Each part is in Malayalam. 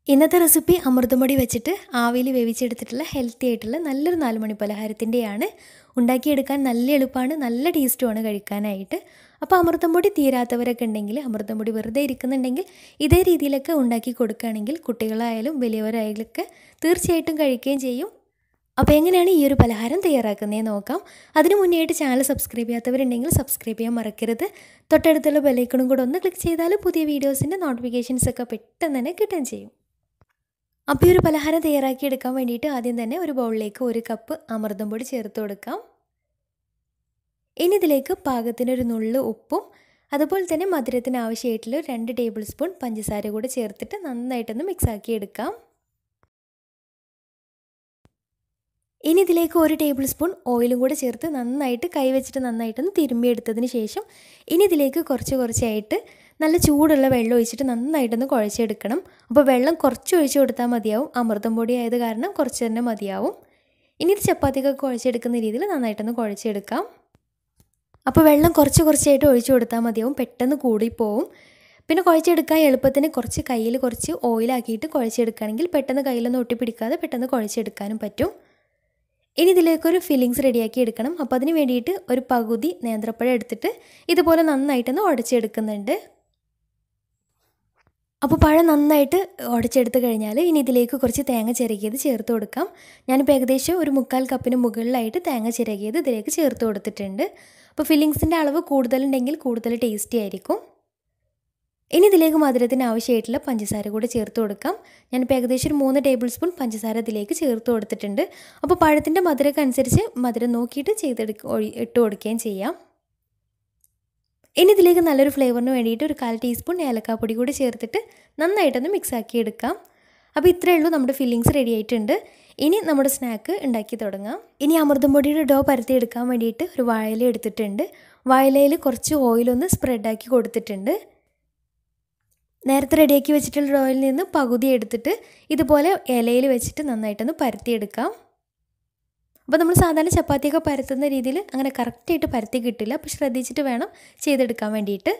ഇന്നത്തെ റെസിപ്പി അമൃതമൊടി വെച്ചിട്ട് ആവിയിൽ വേവിച്ചെടുത്തിട്ടുള്ള ഹെൽത്തി ആയിട്ടുള്ള നല്ലൊരു നാലുമണി പലഹാരത്തിൻ്റെയാണ് ഉണ്ടാക്കിയെടുക്കാൻ നല്ല എളുപ്പമാണ് നല്ല ടേസ്റ്റുമാണ് കഴിക്കാനായിട്ട് അപ്പോൾ അമൃതംപൊടി തീരാത്തവരൊക്കെ ഉണ്ടെങ്കിൽ അമൃതംപൊടി വെറുതെ ഇരിക്കുന്നുണ്ടെങ്കിൽ ഇതേ രീതിയിലൊക്കെ ഉണ്ടാക്കി കൊടുക്കുകയാണെങ്കിൽ കുട്ടികളായാലും വലിയവരായാലൊക്കെ തീർച്ചയായിട്ടും കഴിക്കുകയും ചെയ്യും അപ്പോൾ എങ്ങനെയാണ് ഈ ഒരു പലഹാരം തയ്യാറാക്കുന്നത് നോക്കാം അതിന് മുന്നേയായിട്ട് ചാനൽ സബ്സ്ക്രൈബ് ചെയ്യാത്തവരുണ്ടെങ്കിൽ സബ്സ്ക്രൈബ് ചെയ്യാൻ മറക്കരുത് തൊട്ടടുത്തുള്ള ബെലൈക്കണും കൂടെ ഒന്ന് ക്ലിക്ക് ചെയ്താൽ പുതിയ വീഡിയോസിൻ്റെ നോട്ടിഫിക്കേഷൻസ് ഒക്കെ പെട്ടെന്ന് തന്നെ കിട്ടുകയും ചെയ്യും അപ്പോൾ ഈ ഒരു പലഹാരം തയ്യാറാക്കി എടുക്കാൻ വേണ്ടിയിട്ട് ആദ്യം തന്നെ ഒരു ബൗളിലേക്ക് ഒരു കപ്പ് അമൃതം പൊടി ചേർത്ത് കൊടുക്കാം ഇനി ഇതിലേക്ക് പാകത്തിനൊരു നുള്ളു ഉപ്പും അതുപോലെ തന്നെ മധുരത്തിന് ആവശ്യമായിട്ടുള്ള രണ്ട് ടേബിൾ സ്പൂൺ പഞ്ചസാര കൂടെ ചേർത്തിട്ട് നന്നായിട്ടൊന്ന് മിക്സാക്കി എടുക്കാം ഇനി ഇതിലേക്ക് ഒരു ടേബിൾ സ്പൂൺ ഓയിലും കൂടെ ചേർത്ത് നന്നായിട്ട് കൈവച്ചിട്ട് നന്നായിട്ടൊന്ന് തിരുമ്മിയെടുത്തതിന് ശേഷം ഇനി ഇതിലേക്ക് കുറച്ച് കുറച്ചായിട്ട് നല്ല ചൂടുള്ള വെള്ളം ഒഴിച്ചിട്ട് നന്നായിട്ടൊന്ന് കുഴച്ചെടുക്കണം അപ്പോൾ വെള്ളം കുറച്ച് ഒഴിച്ച് കൊടുത്താൽ മതിയാവും അമൃതം പൊടി ആയത് കാരണം കുറച്ച് തന്നെ മതിയാവും ഇനി ഇത് ചപ്പാത്തിക്കൊക്കെ കുഴച്ചെടുക്കുന്ന രീതിയിൽ നന്നായിട്ടൊന്ന് കുഴച്ചെടുക്കാം അപ്പോൾ വെള്ളം കുറച്ച് കുറച്ചായിട്ട് ഒഴിച്ചു കൊടുത്താൽ മതിയാവും പെട്ടെന്ന് കൂടിപ്പോവും പിന്നെ കുഴച്ചെടുക്കാൻ എളുപ്പത്തിന് കുറച്ച് കയ്യിൽ കുറച്ച് ഓയിലാക്കിയിട്ട് കുഴച്ചെടുക്കുകയാണെങ്കിൽ പെട്ടെന്ന് കയ്യിലൊന്നും ഒട്ടിപ്പിടിക്കാതെ പെട്ടെന്ന് കുഴച്ചെടുക്കാനും പറ്റും ഇനി ഇതിലേക്കൊരു ഫില്ലിങ്സ് റെഡിയാക്കി എടുക്കണം അപ്പോൾ അതിന് വേണ്ടിയിട്ട് ഒരു പകുതി നേന്ത്രപ്പഴം എടുത്തിട്ട് ഇതുപോലെ നന്നായിട്ടൊന്ന് ഉടച്ചെടുക്കുന്നുണ്ട് അപ്പോൾ പഴം നന്നായിട്ട് ഉടച്ചെടുത്ത് കഴിഞ്ഞാൽ ഇനി ഇതിലേക്ക് കുറച്ച് തേങ്ങ ചിരകിയത് ചേർത്ത് കൊടുക്കാം ഞാനിപ്പോൾ ഏകദേശം ഒരു മുക്കാൽ കപ്പിന് മുകളിലായിട്ട് തേങ്ങ ചിരകിയത് ഇതിലേക്ക് ചേർത്ത് കൊടുത്തിട്ടുണ്ട് അപ്പോൾ ഫില്ലിങ്സിൻ്റെ അളവ് കൂടുതലുണ്ടെങ്കിൽ കൂടുതൽ ടേസ്റ്റി ആയിരിക്കും ഇനി ഇതിലേക്ക് മധുരത്തിന് ആവശ്യമായിട്ടുള്ള പഞ്ചസാര കൂടെ ചേർത്ത് കൊടുക്കാം ഞാനിപ്പോൾ ഏകദേശം ഒരു മൂന്ന് ടേബിൾ സ്പൂൺ പഞ്ചസാര ഇതിലേക്ക് ചേർത്ത് കൊടുത്തിട്ടുണ്ട് അപ്പോൾ പഴത്തിൻ്റെ മധുരമൊക്കെ അനുസരിച്ച് മധുരം നോക്കിയിട്ട് ചെയ്തെടുക്ക ഇട്ട് കൊടുക്കുകയും ചെയ്യാം ഇനി ഇതിലേക്ക് നല്ലൊരു ഫ്ലേവറിന് വേണ്ടിയിട്ട് ഒരു കാൽ ടീസ്പൂൺ ഏലക്കാപ്പൊടി കൂടി ചേർത്തിട്ട് നന്നായിട്ടൊന്ന് മിക്സ് ആക്കി എടുക്കാം അപ്പോൾ ഇത്രയേ ഉള്ളൂ നമ്മുടെ ഫില്ലിങ്സ് റെഡി ആയിട്ടുണ്ട് ഇനി നമ്മുടെ സ്നാക്ക് ഉണ്ടാക്കി തുടങ്ങാം ഇനി അമൃതം പൊടിയുടെ ഡോ പരത്തി എടുക്കാൻ വേണ്ടിയിട്ട് ഒരു വാഴയില എടുത്തിട്ടുണ്ട് വാഴയിലയിൽ കുറച്ച് ഓയിലൊന്ന് സ്പ്രെഡാക്കി കൊടുത്തിട്ടുണ്ട് നേരത്തെ റെഡിയാക്കി വെച്ചിട്ടുള്ള ഡോയിൽ നിന്ന് പകുതി എടുത്തിട്ട് ഇതുപോലെ ഇലയിൽ വെച്ചിട്ട് നന്നായിട്ടൊന്ന് പരത്തിയെടുക്കാം അപ്പോൾ നമ്മൾ സാധാരണ ചപ്പാത്തിയൊക്കെ പരത്തുന്ന രീതിയിൽ അങ്ങനെ കറക്റ്റായിട്ട് പരത്തി കിട്ടില്ല അപ്പോൾ ശ്രദ്ധിച്ചിട്ട് വേണം ചെയ്തെടുക്കാൻ വേണ്ടിയിട്ട്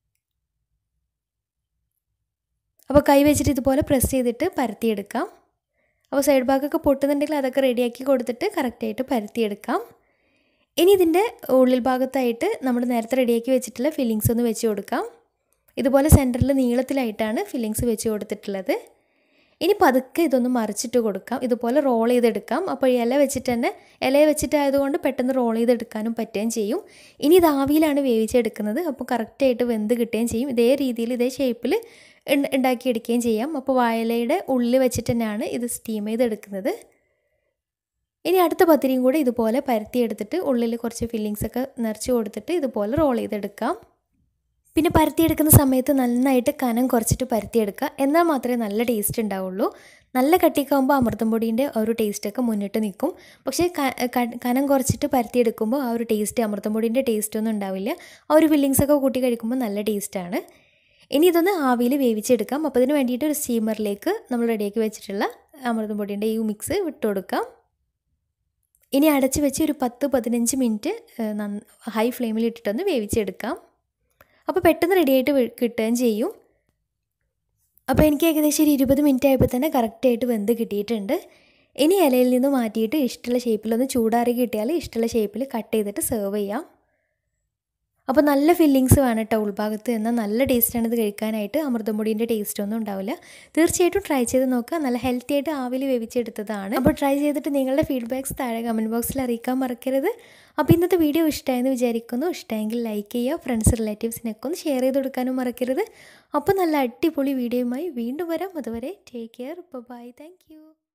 അപ്പോൾ കൈ വെച്ചിട്ട് ഇതുപോലെ പ്രസ് ചെയ്തിട്ട് പരത്തിയെടുക്കാം അപ്പോൾ സൈഡ് ഭാഗമൊക്കെ പൊട്ടുന്നുണ്ടെങ്കിൽ അതൊക്കെ റെഡിയാക്കി കൊടുത്തിട്ട് കറക്റ്റായിട്ട് പരത്തിയെടുക്കാം ഇനി ഇതിൻ്റെ ഉള്ളിൽ ഭാഗത്തായിട്ട് നമ്മൾ നേരത്തെ റെഡിയാക്കി വെച്ചിട്ടുള്ള ഫില്ലിങ്സ് ഒന്ന് വെച്ച് കൊടുക്കാം ഇതുപോലെ സെൻറ്ററിൽ നീളത്തിലായിട്ടാണ് ഫില്ലിങ്സ് വെച്ച് കൊടുത്തിട്ടുള്ളത് ഇനി പതുക്കെ ഇതൊന്ന് മറിച്ചിട്ട് കൊടുക്കാം ഇതുപോലെ റോൾ ചെയ്തെടുക്കാം അപ്പോൾ ഇല വെച്ചിട്ട് തന്നെ ഇല വെച്ചിട്ടായതുകൊണ്ട് പെട്ടെന്ന് റോൾ ചെയ്തെടുക്കാനും പറ്റുകയും ചെയ്യും ഇനി ഇത് ആവിയിലാണ് വേവിച്ചെടുക്കുന്നത് അപ്പോൾ കറക്റ്റായിട്ട് വെന്ത് കിട്ടുകയും ചെയ്യും ഇതേ രീതിയിൽ ഇതേ ഷേപ്പിൽ ഉണ്ടാക്കിയെടുക്കുകയും ചെയ്യാം അപ്പോൾ വാഴയിലയുടെ ഉള്ളിൽ വെച്ചിട്ട് തന്നെയാണ് ഇത് സ്റ്റീം ചെയ്തെടുക്കുന്നത് ഇനി അടുത്ത പത്തിരിയും കൂടെ ഇതുപോലെ പരത്തിയെടുത്തിട്ട് ഉള്ളിൽ കുറച്ച് ഫില്ലിങ്സ് ഒക്കെ നിറച്ച് കൊടുത്തിട്ട് ഇതുപോലെ റോൾ ചെയ്തെടുക്കാം പിന്നെ പരത്തിയെടുക്കുന്ന സമയത്ത് നന്നായിട്ട് കനം കുറച്ചിട്ട് പരത്തിയെടുക്കുക എന്നാൽ മാത്രമേ നല്ല ടേസ്റ്റ് ഉണ്ടാവുള്ളൂ നല്ല കട്ടിക്കാവുമ്പോൾ അമൃതം പൊടീൻ്റെ ആ ഒരു ടേസ്റ്റൊക്കെ മുന്നിട്ട് നിൽക്കും പക്ഷേ കനം കുറച്ചിട്ട് പരത്തിയെടുക്കുമ്പോൾ ആ ഒരു ടേസ്റ്റ് അമൃതം പൊടീൻ്റെ ടേസ്റ്റ് ഒന്നും ഉണ്ടാവില്ല ആ ഒരു ഫില്ലിങ്സ് ഒക്കെ കൂട്ടി കഴിക്കുമ്പോൾ നല്ല ടേസ്റ്റാണ് ഇനി ഇതൊന്ന് ആവിയിൽ വേവിച്ചെടുക്കാം അപ്പോൾ അതിന് വേണ്ടിയിട്ട് ഒരു സ്റ്റീമറിലേക്ക് നമ്മൾ റെഡിയാക്കി വെച്ചിട്ടുള്ള അമൃതം പൊടീൻ്റെ ഈ മിക്സ് വിട്ട് കൊടുക്കാം ഇനി അടച്ച് വെച്ച് ഒരു പത്ത് പതിനഞ്ച് മിനിറ്റ് ഹൈ ഫ്ലെയിമിൽ ഇട്ടിട്ടൊന്ന് വേവിച്ചെടുക്കാം അപ്പോൾ പെട്ടെന്ന് റെഡിയായിട്ട് കിട്ടുകയും ചെയ്യും അപ്പോൾ എനിക്ക് ഏകദേശം ഒരു ഇരുപത് മിനിറ്റ് ആയപ്പോൾ തന്നെ കറക്റ്റായിട്ട് വെന്ത് കിട്ടിയിട്ടുണ്ട് ഇനി ഇലയിൽ നിന്ന് മാറ്റിയിട്ട് ഇഷ്ടമുള്ള ഷേപ്പിലൊന്ന് ചൂടാറി കിട്ടിയാൽ ഇഷ്ടമുള്ള ഷേപ്പിൽ കട്ട് ചെയ്തിട്ട് സെർവ് ചെയ്യാം അപ്പോൾ നല്ല ഫില്ലിങ്സ് വേണം കേട്ടോ ഉൾഭാഗത്ത് എന്നാൽ നല്ല ടേസ്റ്റാണ് ഇത് കഴിക്കാനായിട്ട് അമൃതംപൊടിൻ്റെ ടേസ്റ്റ് ഒന്നും ഉണ്ടാവില്ല തീർച്ചയായിട്ടും ട്രൈ ചെയ്ത് നോക്കുക നല്ല ഹെൽത്തി ആയിട്ട് ആവിൽ വേവിച്ചെടുത്തതാണ് അപ്പോൾ ട്രൈ ചെയ്തിട്ട് നിങ്ങളുടെ ഫീഡ്ബാക്ക്സ് താഴെ കമൻറ്റ് ബോക്സിൽ അറിയിക്കാൻ മറക്കരുത് അപ്പോൾ ഇന്നത്തെ വീഡിയോ ഇഷ്ടമായെന്ന് വിചാരിക്കുന്നു ഇഷ്ടമെങ്കിൽ ലൈക്ക് ചെയ്യുക ഫ്രണ്ട്സ് റിലേറ്റീവ്സിനൊക്കെ ഒന്ന് ഷെയർ ചെയ്ത് കൊടുക്കാനും മറക്കരുത് അപ്പോൾ നല്ല അടിപൊളി വീഡിയോയുമായി വീണ്ടും വരാം അതുവരെ ടേക്ക് കെയർ ബൈ താങ്ക്